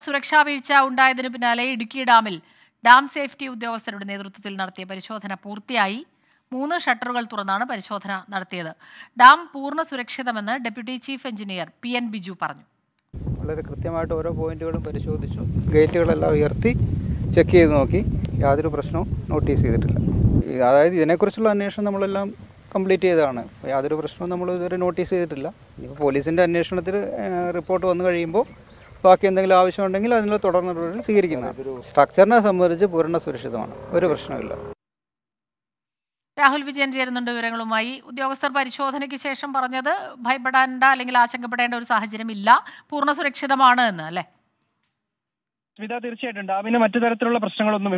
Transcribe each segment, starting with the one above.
സുരക്ഷാ വീഴ്ച ഉണ്ടായതിനു പിന്നാലെ ഇടുക്കി ഡാമിൽ ഡാം സേഫ്റ്റി ഉദ്യോഗസ്ഥരുടെ നേതൃത്വത്തിൽ നടത്തിയ പരിശോധന പൂർത്തിയായി മൂന്ന് ഷട്ടറുകൾ തുറന്നാണ് പരിശോധന നടത്തിയത് ഡാം പൂർണ്ണ സുരക്ഷിതമെന്ന് deputy chief engineer P N Biju പറഞ്ഞു വളരെ കൃത്യമായിട്ട് ഓരോ പോയിന്റുകളും പരിശോധിച്ചു ഗേറ്റുകളെല്ലാം ഉയർത്തി ചെക്ക് ചെയ്ത് നോക്കി യാതൊരു പ്രശ്നവും നോട്ടീസ് ചെയ്തിട്ടില്ല ഈ- അതായത് ഇതിനെക്കുറിച്ചുള്ള അന്വേഷണം നമ്മളെല്ലാം കംപ്ലീറ്റ് ചെയ്തതാണ് യാതൊരു പ്രശ്നവും നമ്മൾ ഇതുവരെ നോട്ടീസ് ചെയ്തിട്ടില്ല ഇപ്പോൾ പോലീസിൻ്റെ അന്വേഷണത്തിൽ റിപ്പോർട്ട് വന്നു കഴിയുമ്പോൾ ബാക്കി എന്തെങ്കിലും ആവശ്യമുണ്ടെങ്കിൽ അതിനുള്ള തുടർ നടപടികൾ സ്വീകരിക്കുന്നതാണ് സ്ട്രക്ചറിനെ സംബന്ധിച്ച് പൂർണ്ണ സുരക്ഷിതമാണ് ഒരു പ്രശ്നമില്ല രാഹുൽ വിജയൻ ചേരുന്നുണ്ട് വിവരങ്ങളുമായി ഉദ്യോഗസ്ഥർ പരിശോധനയ്ക്ക് ശേഷം പറഞ്ഞത് ഭയപ്പെടേണ്ട അല്ലെങ്കിൽ ആശങ്കപ്പെടേണ്ട ഒരു സാഹചര്യം ഇല്ല പൂർണ്ണ സുരക്ഷിതമാണ് എന്ന് അല്ലേ സ്മിത തീർച്ചയായിട്ടും ഡാമിന് മറ്റു തരത്തിലുള്ള പ്രശ്നങ്ങളൊന്നും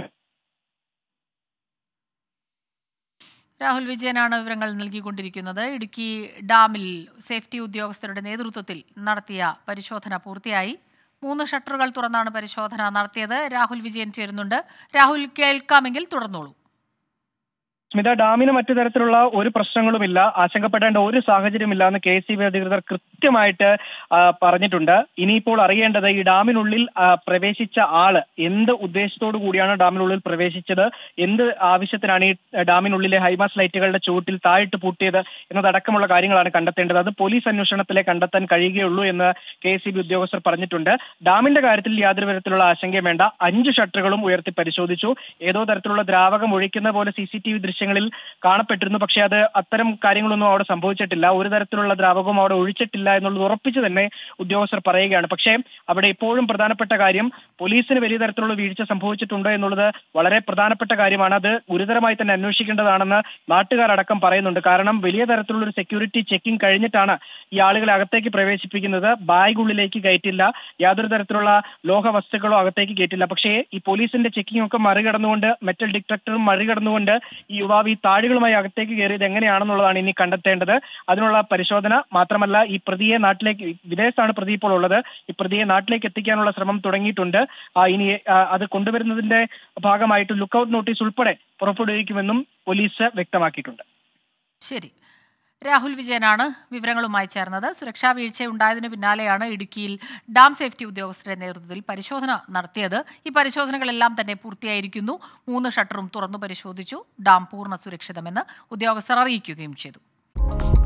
രാഹുൽ വിജയനാണ് വിവരങ്ങൾ നൽകിക്കൊണ്ടിരിക്കുന്നത് ഇടുക്കി ഡാമിൽ സേഫ്റ്റി ഉദ്യോഗസ്ഥരുടെ നേതൃത്വത്തിൽ നടത്തിയ പരിശോധന പൂർത്തിയായി മൂന്ന് ഷട്ടറുകൾ തുറന്നാണ് പരിശോധന നടത്തിയത് രാഹുൽ വിജയൻ ചേരുന്നുണ്ട് രാഹുൽ കേൾക്കാമെങ്കിൽ തുടർന്നോളൂ സ്മിത ഡാമിന് മറ്റു തരത്തിലുള്ള ഒരു പ്രശ്നങ്ങളുമില്ല ആശങ്കപ്പെടേണ്ട ഒരു സാഹചര്യമില്ല എന്ന് കെ സി ബി അധികൃതർ കൃത്യമായിട്ട് ആ, പറഞ്ഞിട്ടുണ്ട് ഇനിയിപ്പോൾ അറിയേണ്ടത് ഈ ഡാമിനുള്ളിൽ ആ, പ്രവേശിച്ച ആള് എന്ത് ഉദ്ദേശത്തോടു കൂടിയാണ് ഡാമിനുള്ളിൽ പ്രവേശിച്ചത് എന്ത് ആവശ്യത്തിനാണ് ഈ ഡാമിനുള്ളിലെ ഹൈമാസ് ലൈറ്റുകളുടെ ചുവട്ടിൽ താഴിട്ട് പൂട്ടിയത് എന്നതടക്കമുള്ള കാര്യങ്ങളാണ് കണ്ടെത്തേണ്ടത് അത് പോലീസ് അന്വേഷണത്തിലെ കണ്ടെത്താൻ കഴിയുകയുള്ളൂ എന്ന് കെ സി ബി ഉദ്യോഗസ്ഥർ പറഞ്ഞിട്ടുണ്ട് ഡാമിന്റെ കാര്യത്തിൽ യാതൊരു തരത്തിലുള്ള ആശങ്കയും വേണ്ട അഞ്ച് ഷട്ടറുകളും ഉയർത്തി പരിശോധിച്ചു ഏതോ തരത്തിലുള്ള ദ്രാവകം ഒഴിക്കുന്ന പോലെ സി സി ടി വി ദൃശ്യങ്ങളിൽ കാണപ്പെട്ടിരുന്നു പക്ഷേ അത് അത്തരം കാര്യങ്ങളൊന്നും അവിടെ സംഭവിച്ചിട്ടില്ല ഒരു തരത്തിലുള്ള ദ്രാവകവും അവിടെ ഒഴിച്ചിട്ടില്ല എന്നുള്ളത് ഉറപ്പിച്ച് തന്നെ ഉദ്യോഗസ്ഥർ പറയുകയാണ് പക്ഷേ അവിടെ ഇപ്പോഴും പ്രധാനപ്പെട്ട കാര്യം പോലീസിന് വലിയ തരത്തിലുള്ള വീഴ്ച സംഭവിച്ചിട്ടുണ്ടോ എന്നുള്ളത് വളരെ പ്രധാനപ്പെട്ട കാര്യമാണ് അത് ഗുരുതരമായി തന്നെ അന്വേഷിക്കേണ്ടതാണെന്ന് നാട്ടുകാരടക്കം പറയുന്നുണ്ട് കാരണം വലിയ തരത്തിലുള്ള ഒരു സെക്യൂരിറ്റി ചെക്കിംഗ് കഴിഞ്ഞിട്ടാണ് ഈ ആളുകളെ അകത്തേക്ക് പ്രവേശിപ്പിക്കുന്നത് ബാഗുള്ളിലേക്ക് കയറ്റില്ല യാതൊരു തരത്തിലുള്ള ലോഹ വസ്തുക്കളോ അകത്തേക്ക് കയറ്റില്ല പക്ഷേ ഈ പോലീസിന്റെ ചെക്കിംഗ് ഒക്കെ മറികടന്നുകൊണ്ട് മെറ്റൽ ഡിറ്റക്ടറും മറികടന്നുകൊണ്ട് ഈ യുവാവ് ഈ താഴുകളുമായി അകത്തേക്ക് കയറിയത് എങ്ങനെയാണെന്നുള്ളതാണ് ഇനി കണ്ടെത്തേണ്ടത് അതിനുള്ള പരിശോധന മാത്രമല്ല ഈ പ്രതിയെ നാട്ടിലേക്ക് വിദേശത്താണ് പ്രതി ഇപ്പോൾ ഉള്ളത് ഈ പ്രതിയെ നാട്ടിലേക്ക് എത്തിക്കാനുള്ള ശ്രമം തുടങ്ങിയിട്ടുണ്ട് ആ, ഇനി ആ, അത് കൊണ്ടുവരുന്നതിന്റെ ഭാഗമായിട്ട് ലുക്കൌട്ട് നോട്ടീസ് ഉൾപ്പെടെ പുറപ്പെടുവിക്കുമെന്നും പോലീസ് വ്യക്തമാക്കിയിട്ടുണ്ട് ശരി രാഹുൽ വിജയനാണ് വിവരങ്ങളുമായി ചേർന്നത് സുരക്ഷാ വീഴ്ച ഉണ്ടായതിനു പിന്നാലെയാണ് ഇടുക്കിയിൽ ഡാം സേഫ്റ്റി ഉദ്യോഗസ്ഥരുടെ നേതൃത്വത്തിൽ പരിശോധന നടത്തിയത് ഈ പരിശോധനകളെല്ലാം തന്നെ പൂർത്തിയായിരിക്കുന്നു മൂന്ന് ഷട്ടറും തുറന്നു പരിശോധിച്ചു ഡാം പൂർണ്ണ സുരക്ഷിതമെന്ന് ഉദ്യോഗസ്ഥർ അറിയിക്കുകയും ചെയ്തു